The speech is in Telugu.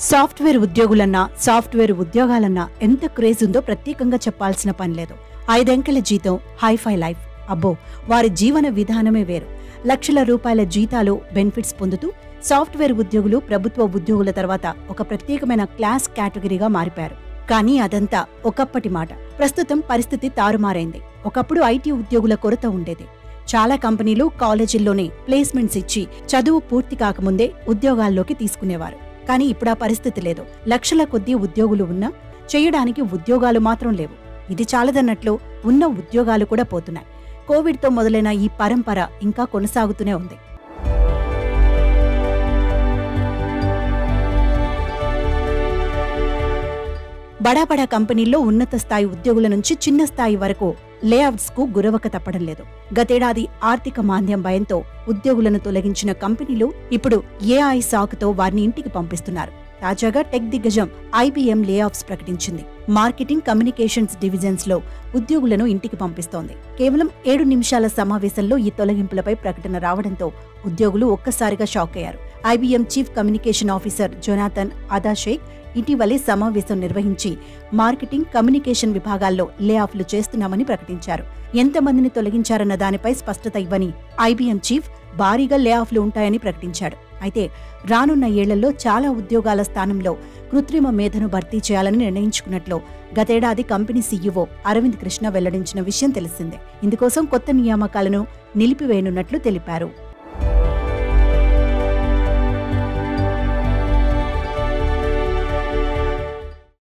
సాఫ్ట్వేర్ ఉద్యోగులన్నా సాఫ్ట్వేర్ ఉద్యోగాలన్నా ఎంత క్రేజ్ ఉందో ప్రత్యేకంగా చెప్పాల్సిన పని లేదు ఐదంకెల జీతం హైఫై లైఫ్ అబ్బో వారి జీవన విధానమే వేరు లక్షల రూపాయల జీతాలు బెనిఫిట్స్ పొందుతూ సాఫ్ట్వేర్ ఉద్యోగులు ప్రభుత్వ ఉద్యోగుల తర్వాత ఒక ప్రత్యేకమైన క్లాస్ కేటగిరీగా మారిపారు కానీ అదంతా ఒకప్పటి మాట ప్రస్తుతం పరిస్థితి తారుమారైంది ఒకప్పుడు ఐటీ ఉద్యోగుల కొరత ఉండేది చాలా కంపెనీలు కాలేజీల్లోనే ప్లేస్మెంట్స్ ఇచ్చి చదువు పూర్తి కాకముందే ఉద్యోగాల్లోకి తీసుకునేవారు కానీ ఇప్పుడు ఆ పరిస్థితి లేదు లక్షల కొద్దీ ఉద్యోగులు ఉన్నా చేయడానికి ఉద్యోగాలు మాత్రం లేవు ఇది చాలదన్నట్లు ఉన్న ఉద్యోగాలు కూడా పోతున్నాయి కోవిడ్తో మొదలైన ఈ పరంపర ఇంకా కొనసాగుతూనే ఉంది బడా బడా కంపెనీల్లో ఉన్నత స్థాయి ఉద్యోగుల నుంచి చిన్న స్థాయి వరకు లేఅవుట్స్ కు గురవక తప్పడం లేదు గతేడాది ఆర్థిక మాంద్యం భయంతో ఉద్యోగులను తొలగించిన కంపెనీలు ఇప్పుడు ఏఐ సాకుతో వారిని ఇంటికి పంపిస్తున్నారు తాజాగా టెక్ దిగ్గజం ఐబీఎం లేఆఫ్స్ ప్రకటించింది మార్కెటింగ్ కమ్యూనికేషన్స్ డివిజన్స్ లో ఉద్యోగులను ఇంటికి పంపిస్తోంది కేవలం ఏడు నిమిషాల సమావేశంలో ఈ తొలగింపులపై ప్రకటన రావడంతో ఉద్యోగులు ఒక్కసారిగా షాక్ అయ్యారు IBM chief communication officer Jonathan Adashek ఇటీవలే సమావేశం నిర్వహించి మార్కెటింగ్ కమ్యూనికేషన్ విభాగాల్లో లేఆఫ్లు చేస్తున్నామని ప్రకటించారు ఎంతమందిని తొలగించారన్న దానిపై స్పష్టత ఇవ్వని ఐబీఎం చీఫ్ భారీగా లేఆఫ్లు ఉంటాయని ప్రకటించాడు అయితే రానున్న ఏళ్లలో చాలా ఉద్యోగాల స్థానంలో కృత్రిమ మేధను భర్తీ చేయాలని నిర్ణయించుకున్నట్లు గతేడాది కంపెనీ సీఈఓ అరవింద్ కృష్ణ వెల్లడించిన విషయం తెలిసిందే ఇందుకోసం కొత్త నియామకాలను నిలిపివేయనున్నట్లు తెలిపారు